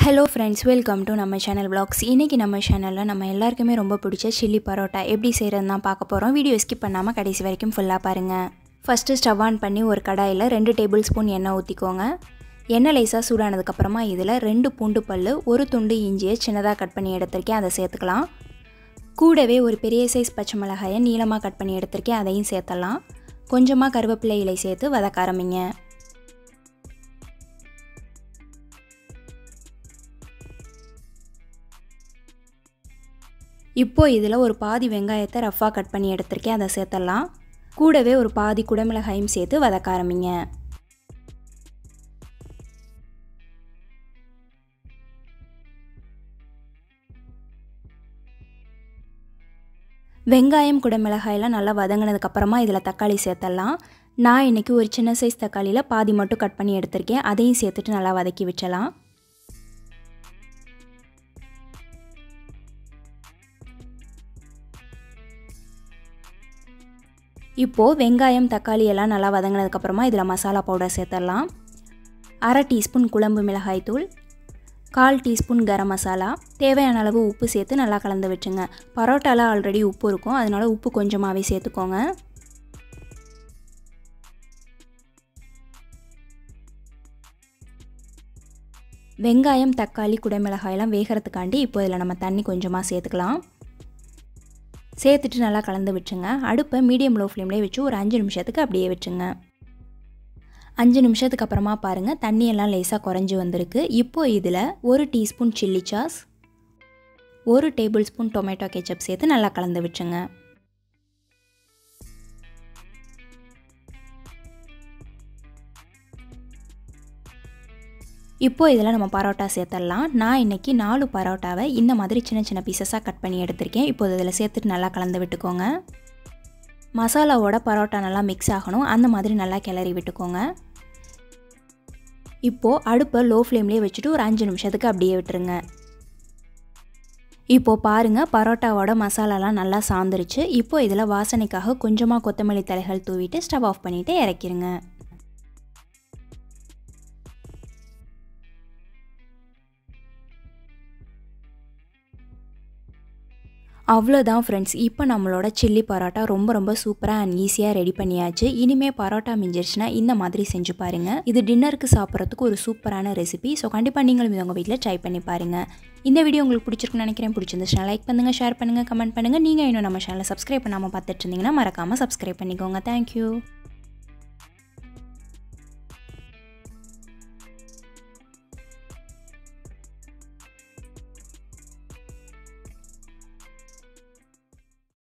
hello friends welcome to நம்ம channel vlogs இன்றைக்கி நம்ம சேனலில் நம்ம எல்லாருக்குமே ரொம்ப பிடிச்ச சில்லி பரோட்டா எப்படி செய்கிறதுன்னு தான் பார்க்க போகிறோம் வீடியோ ஸ்கிப் பண்ணாமல் கடைசி வரைக்கும் ஃபுல்லாக பாருங்கள் ஃபஸ்ட்டு ஸ்டவ் ஆன் பண்ணி ஒரு கடாயில் ரெண்டு டேபிள் ஸ்பூன் எண்ணெய் ஊற்றிக்கோங்க எண்ணெய் லேசாக சூடானதுக்கப்புறமா இதில் ரெண்டு பூண்டு பல் ஒரு துண்டு இஞ்சியை சின்னதாக கட் பண்ணி எடுத்திருக்கேன் அதை சேர்த்துக்கலாம் கூடவே ஒரு பெரிய சைஸ் பச்சை மிளகாயை நீளமாக கட் பண்ணி எடுத்திருக்கேன் அதையும் சேர்த்தலாம் கொஞ்சமாக கருவேப்பிலை இலை சேர்த்து வதக்க ஆரம்பிங்க இப்போ இதில் ஒரு பாதி வெங்காயத்தை ரஃப்பாக கட் பண்ணி எடுத்திருக்கேன் அதை சேர்த்துடலாம் கூடவே ஒரு பாதி குடமிளகாயும் சேர்த்து வதக்க ஆரம்பிங்க வெங்காயம் குடமிளகாயெல்லாம் நல்லா வதங்கினதுக்கப்புறமா இதில் தக்காளி சேர்த்துடலாம் நான் இன்றைக்கி ஒரு சின்ன சைஸ் தக்காளியில் பாதி மட்டும் கட் பண்ணி எடுத்திருக்கேன் அதையும் சேர்த்துட்டு நல்லா வதக்கி விட்டலாம் இப்போது வெங்காயம் தக்காளி எல்லாம் நல்லா வதங்கினதுக்கப்புறமா இதில் மசாலா பவுடர் சேர்த்துடலாம் அரை டீஸ்பூன் குழம்பு மிளகாய் தூள் கால் டீஸ்பூன் கரம் மசாலா தேவையான அளவு உப்பு சேர்த்து நல்லா கலந்து விட்டுருங்க பரோட்டாவில் ஆல்ரெடி உப்பு இருக்கும் அதனால் உப்பு கொஞ்சமாகவே சேர்த்துக்கோங்க வெங்காயம் தக்காளி குடைமிளகாயெல்லாம் வேகிறதுக்காண்டி இப்போ இதில் நம்ம தண்ணி கொஞ்சமாக சேர்த்துக்கலாம் சேர்த்துட்டு நல்லா கலந்து விட்டுருங்க அடுப்பை மீடியம் லோ ஃப்ளேம்லேயே வச்சு ஒரு அஞ்சு நிமிஷத்துக்கு அப்படியே விட்டுருங்க அஞ்சு நிமிஷத்துக்கு அப்புறமா பாருங்கள் தண்ணியெல்லாம் லேசாக குறைஞ்சி வந்திருக்கு இப்போ இதில் ஒரு டீஸ்பூன் சில்லி சாஸ் ஒரு டேபிள் ஸ்பூன் டொமேட்டோ கெச்சப் சேர்த்து நல்லா கலந்து விட்டுருங்க இப்போ இதில் நம்ம பரோட்டா சேர்த்துடலாம் நான் இன்றைக்கி நாலு பரோட்டாவை இந்த மாதிரி சின்ன சின்ன பீசஸாக கட் பண்ணி எடுத்திருக்கேன் இப்போ இதில் சேர்த்துட்டு நல்லா கலந்து விட்டுக்கோங்க மசாலாவோட பரோட்டா நல்லா மிக்ஸ் ஆகணும் அந்த மாதிரி நல்லா கிளறி விட்டுக்கோங்க இப்போது அடுப்பை லோ ஃப்ளேம்லேயே வச்சுட்டு ஒரு அஞ்சு நிமிஷத்துக்கு அப்படியே விட்டுருங்க இப்போது பாருங்கள் பரோட்டாவோட மசாலாலாம் நல்லா சாந்துருச்சு இப்போ இதில் வாசனைக்காக கொஞ்சமாக கொத்தமல்லி தலைகள் தூவிட்டு ஸ்டவ் ஆஃப் பண்ணிவிட்டு இறக்கிருங்க அவ்வளோதான் ஃப்ரெண்ட்ஸ் இப்போ நம்மளோட சில்லி பரோட்டா ரொம்ப ரொம்ப சூப்பராக அண்ட் ஈஸியாக ரெடி பண்ணியாச்சு இனிமேல் பரோட்டா மிஞ்சிருச்சுன்னா இந்த மாதிரி செஞ்சு பாருங்கள் இது டின்னருக்கு சாப்பிட்றதுக்கு ஒரு சூப்பரான ரெசிபி ஸோ கண்டிப்பாக நீங்களும் இது உங்கள் வீட்டில் ட்ரை பண்ணி பாருங்கள் இந்த வீடியோ உங்களுக்கு பிடிச்சிருக்குன்னு நினைக்கிறேன் பிடிச்சிருந்துச்சுன்னா லைக் பண்ணுங்கள் ஷேர் பண்ணுங்கள் கமெண்ட் பண்ணுங்கள் நீங்கள் இன்னும் நம்ம சேனலை சப்ஸ்கிரைப் பண்ணாமல் பார்த்துட்டு இருந்தீங்கன்னா மறக்காமல் சப்ஸ்கிரைப் பண்ணிக்கோங்க தேங்க்யூ